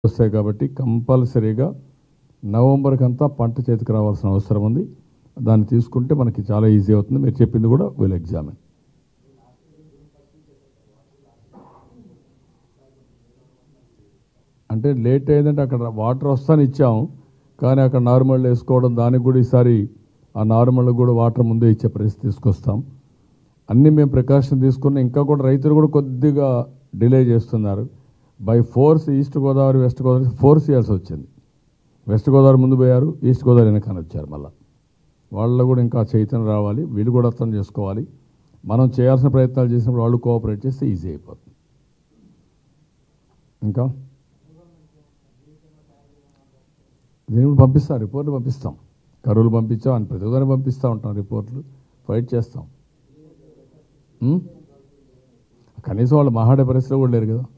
వస్తాయి కాబట్టి కంపల్సరీగా నవంబర్కి అంతా పంట చేతికి రావాల్సిన అవసరం ఉంది దాన్ని తీసుకుంటే మనకి చాలా ఈజీ అవుతుంది మీరు చెప్పింది కూడా వీల్ ఎగ్జామిన్ అంటే లేట్ అయిందంటే అక్కడ వాటర్ వస్తాను ఇచ్చాము కానీ అక్కడ నార్మల్ వేసుకోవడం దానికి కూడా ఈసారి ఆ నార్మల్ కూడా వాటర్ ముందే ఇచ్చే పరిస్థితి తీసుకొస్తాం అన్నీ మేము ప్రికాషన్ తీసుకున్న ఇంకా కూడా రైతులు కూడా కొద్దిగా డిలే చేస్తున్నారు by force east Godavari west Godavari force చేయాల్సి వచ్చింది వెస్ట్ గోదావరి ముందు పోయారు ఈస్ట్ గోదావరి వెనకాల వచ్చారు మళ్ళీ వాళ్ళు కూడా ఇంకా చైతన్యం రావాలి వీళ్ళు కూడా అర్థం చేసుకోవాలి మనం చేయాల్సిన ప్రయత్నాలు చేసినప్పుడు వాళ్ళు కోఆపరేట్ చేస్తే ఈజీ అయిపోతుంది ఇంకా దీన్ని కూడా పంపిస్తాం రిపోర్ట్లు పంపిస్తాం కరువులు పంపించాం అని ప్రతి ఒక్కరిని పంపిస్తూ ఉంటాం రిపోర్ట్లు ఫైట్ చేస్తాం ఉం? కనీసం వాళ్ళు మహాడే పరిస్థితిలో కూడా లేరు కదా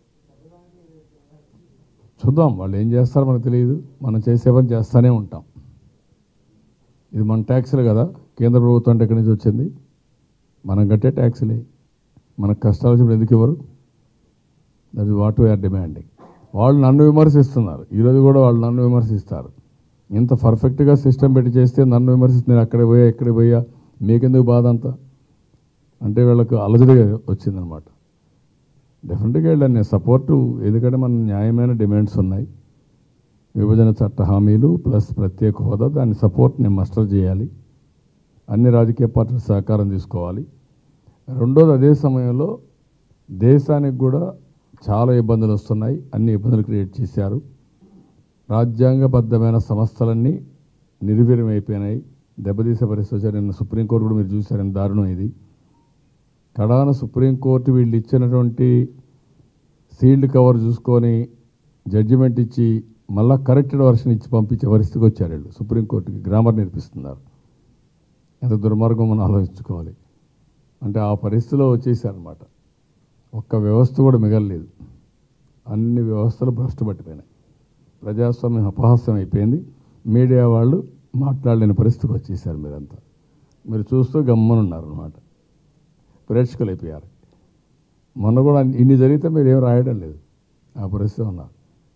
చూద్దాం వాళ్ళు ఏం చేస్తారో మనకు తెలియదు మనం చేసే పని చేస్తూనే ఉంటాం ఇది మన ట్యాక్సులు కదా కేంద్ర ప్రభుత్వం అంటే ఎక్కడి నుంచి వచ్చింది మనం కట్టే ట్యాక్సులే మనకు కష్టాలు వచ్చినప్పుడు ఎందుకు ఇవ్వరు that is what we are demanding వాళ్ళు నన్ను విమర్శిస్తున్నారు ఈరోజు కూడా వాళ్ళు నన్ను విమర్శిస్తారు ఇంత పర్ఫెక్ట్గా సిస్టమ్ పెట్టి చేస్తే నన్ను విమర్శిస్తున్నారు అక్కడే పోయా ఇక్కడే పోయా మీకెందుకు బాధ అంతా అంటే వీళ్ళకు అలజడిగా వచ్చిందనమాట డెఫినెట్గా వెళ్ళాను నేను సపోర్టు ఎందుకంటే మన న్యాయమైన డిమాండ్స్ ఉన్నాయి విభజన చట్ట హామీలు ప్లస్ ప్రత్యేక హోదా దాని సపోర్ట్ నేను మస్టర్ చేయాలి అన్ని రాజకీయ పార్టీలు సహకారం తీసుకోవాలి రెండోది అదే సమయంలో దేశానికి కూడా చాలా ఇబ్బందులు వస్తున్నాయి అన్ని ఇబ్బందులు క్రియేట్ చేశారు రాజ్యాంగబద్ధమైన సంస్థలన్నీ నిర్వీర్యం అయిపోయినాయి దెబ్బతీసే పరిస్థితి వచ్చారు నిన్న సుప్రీంకోర్టు కూడా మీరు చూశారు ఎంత దారుణం ఇది కడాన సుప్రీంకోర్టు వీళ్ళు ఇచ్చినటువంటి సీల్డ్ కవర్ చూసుకొని జడ్జిమెంట్ ఇచ్చి మళ్ళా కరెక్టెడ్ వర్షన్ ఇచ్చి పంపించే పరిస్థితికి వచ్చారు వీళ్ళు సుప్రీంకోర్టుకి గ్రామర్ నేర్పిస్తున్నారు ఎంత దుర్మార్గం మనం ఆలోచించుకోవాలి అంటే ఆ పరిస్థితిలో వచ్చేసారనమాట ఒక్క వ్యవస్థ కూడా మిగలలేదు అన్ని వ్యవస్థలు భ్రష్టు పట్టిపోయినాయి ప్రజాస్వామ్యం అపహాస్యం అయిపోయింది మీడియా వాళ్ళు మాట్లాడలేని పరిస్థితికి వచ్చేసారు మీరంతా మీరు చూస్తూ గమ్మనున్నారు అనమాట ప్రేక్షకులు అయిపోయారు మొన్న కూడా ఇన్ని జరిగితే మీరు ఏం రాయడం లేదు ఆ పరిస్థితి ఉన్నారు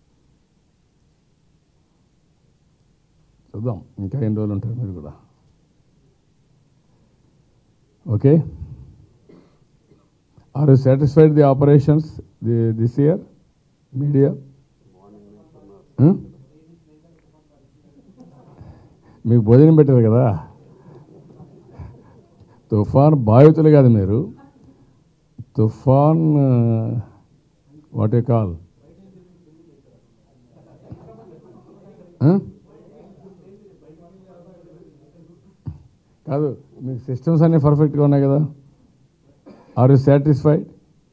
చూద్దాం ఇంకా ఎన్ని రోజులు ఉంటారు మీరు కూడా okay are you satisfied the operations the this year media మీకు భోజనం పెట్టారు కదా తుఫాన్ బాధితులు కాదు మీరు తుఫాన్ వాట్ ఏ కాల్ కాదు మీకు సిస్టమ్స్ అన్నీ పర్ఫెక్ట్గా ఉన్నాయి కదా ఆర్ యూ సాటిస్ఫైడ్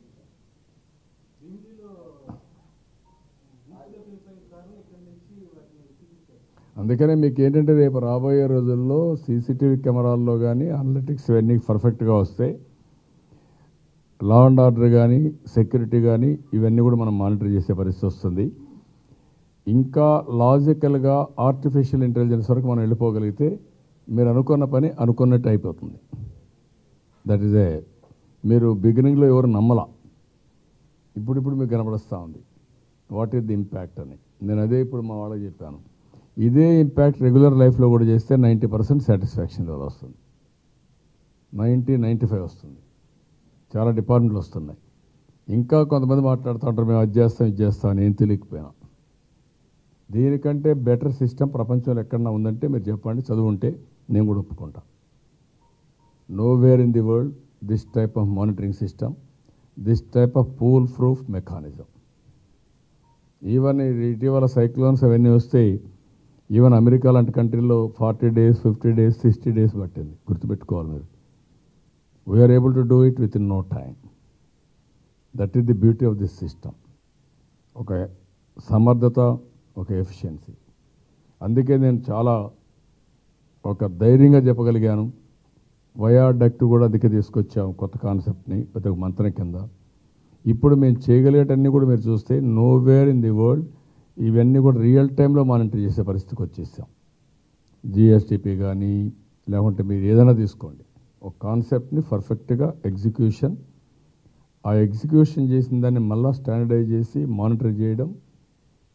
అందుకనే మీకు ఏంటంటే రేపు రాబోయే రోజుల్లో సీసీటీవీ కెమెరాల్లో కానీ అనలిటిక్స్ ఇవన్నీ పర్ఫెక్ట్గా వస్తాయి లా అండ్ ఆర్డర్ కానీ సెక్యూరిటీ కానీ ఇవన్నీ కూడా మనం మానిటర్ చేసే పరిస్థితి వస్తుంది ఇంకా లాజికల్గా ఆర్టిఫిషియల్ ఇంటెలిజెన్స్ వరకు మనం వెళ్ళిపోగలిగితే మీరు అనుకున్న పని అనుకున్నట్టు అయిపోతుంది దట్ ఈజ్ ఏ మీరు బిగినింగ్లో ఎవరు నమ్మలా ఇప్పుడు ఇప్పుడు మీకు కనబడుస్తూ ఉంది వాట్ ఈస్ ది ఇంపాక్ట్ అని నేను అదే ఇప్పుడు మా వాళ్ళకి చెప్పాను ఇదే ఇంపాక్ట్ రెగ్యులర్ లైఫ్లో కూడా చేస్తే నైంటీ పర్సెంట్ సాటిస్ఫాక్షన్ లెవెల్ వస్తుంది నైంటీ నైంటీ ఫైవ్ వస్తుంది చాలా డిపార్ట్మెంట్లు వస్తున్నాయి ఇంకా కొంతమంది మాట్లాడుతూ ఉంటారు మేము అది చేస్తాం ఇది చేస్తాం అని ఏం తెలియకపోయినా దీనికంటే బెటర్ సిస్టమ్ ప్రపంచంలో ఎక్కడన్నా ఉందంటే మీరు చెప్పండి చదువుంటే నేను కూడా ఒప్పుకుంటా nowhere in the world this type of monitoring system this type of fool proof mechanism even ఇటీవల సైక్లోన్స్ అవన్నీ వస్తాయి ఈవెన్ అమెరికా లాంటి కంట్రీలో forty days fifty days sixty days పట్టింది గుర్తుపెట్టుకోవాలి మీరు we are able to do it within no time that is the beauty of this system ఒక సమర్థత ఒక ఎఫిషియన్సీ అందుకే నేను చాలా ఒక ధైర్యంగా చెప్పగలిగాను వయాడక్ట్ కూడా అందుకే తీసుకొచ్చాము కొత్త కాన్సెప్ట్ని పెద్ద మంత్రం కింద ఇప్పుడు మేము చేయగలిగేటన్నీ కూడా మీరు చూస్తే నోవేర్ ఇన్ ది వరల్డ్ ఇవన్నీ కూడా రియల్ టైంలో మానిటర్ చేసే పరిస్థితికి వచ్చేసాం జిఎస్టిపి కానీ లేకుంటే మీరు ఏదైనా తీసుకోండి ఒక కాన్సెప్ట్ని పర్ఫెక్ట్గా ఎగ్జిక్యూషన్ ఆ ఎగ్జిక్యూషన్ చేసిన దాన్ని మళ్ళీ స్టాండర్డైజ్ చేసి మానిటర్ చేయడం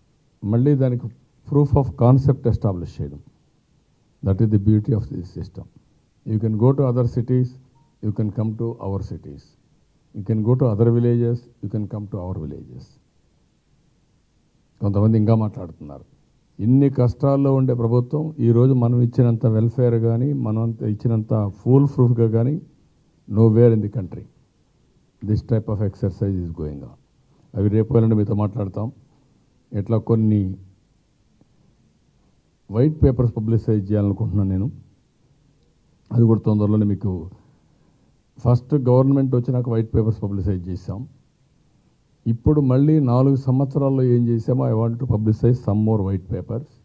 మళ్ళీ దానికి ప్రూఫ్ ఆఫ్ కాన్సెప్ట్ ఎస్టాబ్లిష్ చేయడం that is the beauty of this system you can go to other cities you can come to our cities you can go to other villages you can come to our villages కొంతమంది ఇంకా మాట్లాడుతున్నారు ఇన్ని కష్టాల్లో ఉండే ప్రభుత్వం ఈరోజు మనం ఇచ్చినంత వెల్ఫేర్ కానీ మనం అంత ఇచ్చినంత ఫుల్ ప్రూఫ్గా కానీ nowhere in the country this type of exercise is going on అవి రేపు వెళ్ళండి మీతో మాట్లాడతాం ఇట్లా కొన్ని వైట్ పేపర్స్ పబ్లిసైజ్ చేయాలనుకుంటున్నాను నేను అది కూడా తొందరలోనే మీకు ఫస్ట్ గవర్నమెంట్ వచ్చినాక వైట్ పేపర్స్ పబ్లిసైజ్ చేసాం ఇప్పుడు మళ్ళీ నాలుగు సంవత్సరాల్లో ఏం చేసామో I want to publicise some more white papers